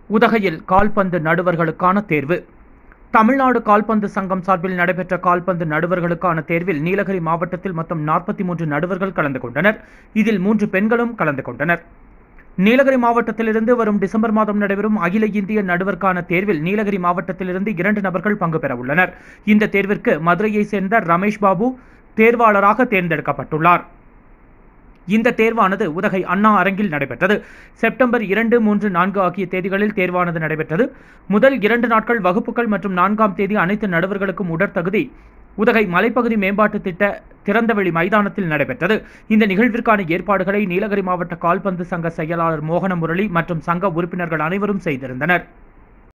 உதகையில் கால்பந்து நடுவர்களுக்கான தேர்வு தமிழ்நாடு கால்பந்து சங்கம் சார்பில் நடைபெற்ற கால்பந்து நடுவர்களுக்கான தேர்வில் நீலகிரி மாவட்டத்தில் மொத்தம் நாற்பத்தி மூன்று நடுவர்கள் கலந்து கொண்டனர் இதில் மூன்று பெண்களும் கலந்து கொண்டனர் நீலகிரி மாவட்டத்திலிருந்து வரும் டிசம்பர் மாதம் நடைபெறும் அகில இந்திய நடுவர்கான தேர்வில் நீலகிரி மாவட்டத்திலிருந்து இரண்டு நபர்கள் பங்கு பெற உள்ளனர் இந்த தேர்விற்கு மதுரையை சேர்ந்த ரமேஷ் பாபு தேர்வாளராக தேர்ந்தெடுக்கப்பட்டுள்ளார் இந்த தேர்வானது உதகை அண்ணா அரங்கில் நடைபெற்றது செப்டம்பர் இரண்டு மூன்று நான்கு ஆகிய தேதிகளில் தேர்வானது நடைபெற்றது முதல் இரண்டு நாட்கள் வகுப்புகள் மற்றும் நான்காம் தேதி அனைத்து நடுவர்களுக்கும் உடற்தகுதி உதகை மலைப்பகுதி மேம்பாட்டு திட்ட திறந்தவெளி மைதானத்தில் நடைபெற்றது இந்த நிகழ்விற்கான ஏற்பாடுகளை நீலகிரி மாவட்ட கால்பந்து சங்க செயலாளர் மோகன முரளி மற்றும் சங்க உறுப்பினர்கள் அனைவரும் செய்திருந்தனர்